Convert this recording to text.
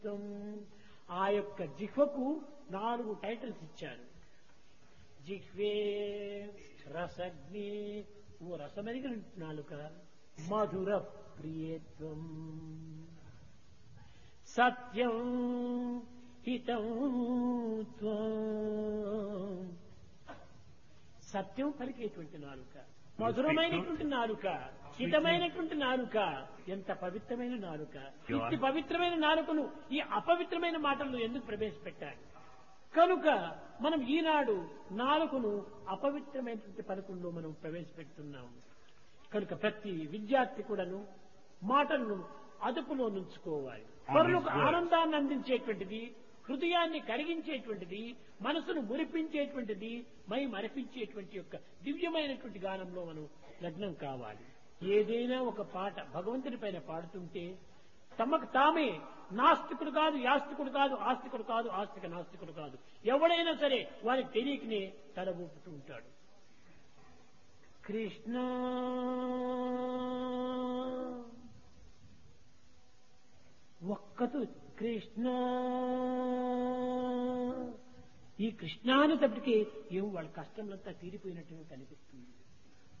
త్వం. ఆ యొక్క జిహ్వకు నాలుగు టైటిల్స్ ఇచ్చారు జిహ్వే రసగ్ని ఓ రసమెరిగిన నాలుక మధుర ప్రియత్వం సత్యం హితం త్వం. సత్యం పలికేటువంటి నాలుక మధురమైనటువంటి నాలుక హితమైనటువంటి నాలుక ఎంత పవిత్రమైన నాలుక ఇట్టి పవిత్రమైన నాలుకను ఈ అపవిత్రమైన మాటలను ఎందుకు ప్రవేశపెట్టారు కనుక మనం ఈనాడు నాలుకను అపవిత్రమైనటువంటి పలుకుల్లో మనం ప్రవేశపెడుతున్నాము కనుక ప్రతి విద్యార్థి కూడాను మాటలను అదుపులో నుంచుకోవాలి పరులకు ఆనందాన్ని అందించేటువంటిది హృదయాన్ని కరిగించేటువంటిది మనసును మురిపించేటువంటిది మై మరిపించేటువంటి యొక్క దివ్యమైనటువంటి గానంలో మనం లగ్నం కావాలి ఏదైనా ఒక పాట భగవంతుని పైన పాడుతుంటే తమకు తామే నాస్తికుడు కాదు యాస్తికుడు కాదు ఆస్తికుడు కాదు ఆస్తిక నాస్తికుడు కాదు ఎవడైనా సరే వారికి తెలియకనే తల ఊపుతూ ఉంటాడు కృష్ణ ఒక్కతు కృష్ణ ఈ కృష్ణాని తప్పటికి ఏం వాళ్ళ కష్టంలంతా తీరిపోయినట్టుగా కనిపిస్తుంది